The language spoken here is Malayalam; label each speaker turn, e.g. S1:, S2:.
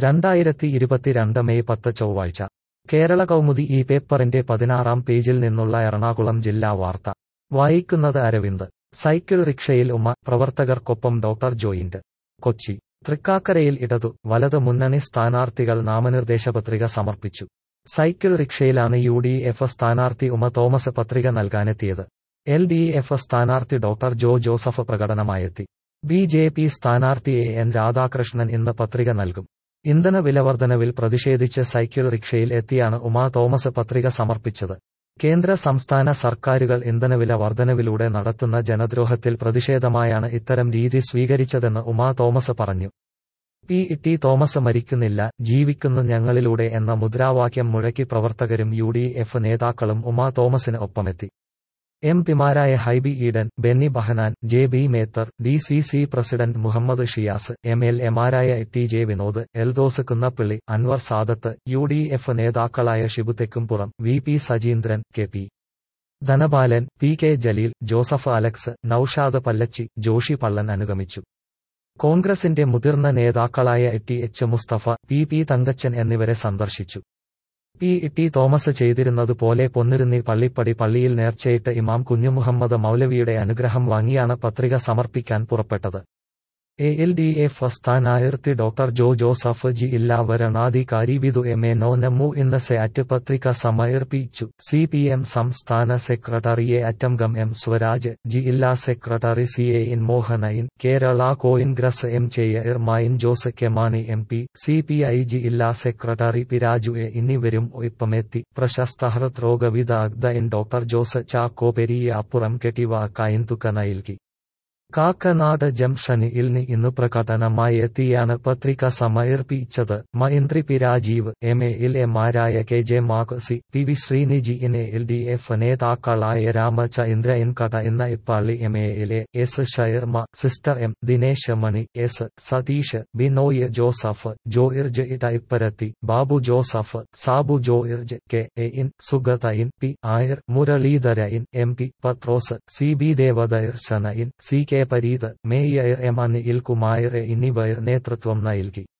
S1: രണ്ടായിരത്തി ഇരുപത്തിരണ്ട് മെയ് പത്ത് ചൊവ്വാഴ്ച കേരള കൗമുദി ഈ പേപ്പറിന്റെ പതിനാറാം പേജിൽ നിന്നുള്ള എറണാകുളം ജില്ലാ വാർത്ത വായിക്കുന്നത് അരവിന്ദ് സൈക്കിൾ റിക്ഷയിൽ ഉമ്മ പ്രവർത്തകർക്കൊപ്പം ഡോക്ടർ ജോയിന്റ് കൊച്ചി തൃക്കാക്കരയിൽ ഇടതു വലത് മുന്നണി സ്ഥാനാർത്ഥികൾ നാമനിർദ്ദേശ പത്രിക സമർപ്പിച്ചു സൈക്കിൾ റിക്ഷയിലാണ് യു ഡി എഫ് സ്ഥാനാർത്ഥി ഉമ തോമസ് പത്രിക നൽകാനെത്തിയത് എൽ ഡി എഫ് സ്ഥാനാർത്ഥി ഡോക്ടർ ജോ ജോസഫ് പ്രകടനമായെത്തി ബി ജെ പി സ്ഥാനാർത്ഥി എ എൻ രാധാകൃഷ്ണൻ ഇന്ന് പത്രിക നൽകും ഇന്ധന വിലവർധനവിൽ പ്രതിഷേധിച്ച് സൈക്കിൾ റിക്ഷയിൽ എത്തിയാണ് ഉമാ തോമസ് പത്രിക സമർപ്പിച്ചത് കേന്ദ്ര സംസ്ഥാന സർക്കാരുകൾ ഇന്ധനവില വർധനവിലൂടെ നടത്തുന്ന ജനദ്രോഹത്തിൽ പ്രതിഷേധമായാണ് ഇത്തരം രീതി സ്വീകരിച്ചതെന്ന് ഉമാ തോമസ് പറഞ്ഞു പി ടി തോമസ് മരിക്കുന്നില്ല ജീവിക്കുന്നു ഞങ്ങളിലൂടെ എന്ന മുദ്രാവാക്യം മുഴക്കി പ്രവർത്തകരും യു ഡി എഫ് നേതാക്കളും ഉമാ തോമസിന് ഒപ്പമെത്തി എം പിമാരായ Hibi Eden Benny Behanan J B Mather D C C president Muhammad Shiyas M L എമാരായ T J Vinod Eldhose Kunnappilly Anwar Sadath U D F നേതാക്കളായ Shibu Thekkumpuram V P Sajeendran K P Dhanapalan P K Jaleel Joseph Alex Noushad Pallachi Joshy Pallan അനുഗമിച്ചു കോൺഗ്രസിന്റെ മുതിർന്ന നേതാക്കളായ T H Mustafa P P Thankachan എന്നിവരെ സന്ദർശിച്ചു പി ടി തോമസ് ചെയ്തിരുന്നതുപോലെ പൊന്നിരുന്നി പള്ളിപ്പടി പള്ളിയിൽ നേർച്ചയിട്ട് ഇമാം കുഞ്ഞുമുഹമ്മദ് മൗലവിയുടെ അനുഗ്രഹം വാങ്ങിയാണ് പത്രിക സമർപ്പിക്കാൻ പുറപ്പെട്ടത് എ എൽ ഡി എഫ് സ്ഥാനാർത്ഥി ഡോക്ടർ ജോ ജോസഫ് ജി ഇല്ലാവരണാധികാരി ബിദു എം എ നോനമു ഇന്ന് സെഅറ്റ് പത്രിക സമർപ്പിച്ചു സി പി എം സംസ്ഥാന സെക്രട്ടറി എ അറ്റംഗം എം സ്വരാജ് ജി ജില്ലാ സെക്രട്ടറി സി എ ഇൻ മോഹനയിൻ Kerala Congress M chairman Jose K Mani M P C P I ജി ജില്ലാ സെക്രട്ടറി പി രാജു എ എന്നിവരും ഒപ്പമെത്തി പ്രശസ്ത ഹൃദ്രോഗ വിദഗ്ധൻ ഡോക്ടർ ജോസ് ചാക്കോ പെരിയ അപ്പുറം കെട്ടിവ കൈന്തുക നൽകി കാക്കനാട് ജംഗ്ഷനിൽ നി ഇന്ന് പ്രകടനമായി എത്തിയാണ് പത്രിക സമർപ്പിച്ചത് മന്ത്രി പി രാജീവ് എം എ എൽ എമാരായ K J Maxi P V Sreenijin L D F നേതാക്കളായ Ramachandran Kadannappally M എ എൽ എ എസ് ശർമ്മ സിസ്റ്റർ എം ദിനേശ് മണി എസ് സതീഷ് ബിനോയ് ജോസഫ് ജോയിർജ് ഇടയിപ്പരത്തി ബാബു ജോസഫ് സാബു ജോയിർജ് കെ എ ഇൻ Sugathan P R Muraleedharan M P Pathrose C B Devadarshanan C K Pareeth mayor M Anil Kumar എന്നിവർ നേതൃത്വം നൽകി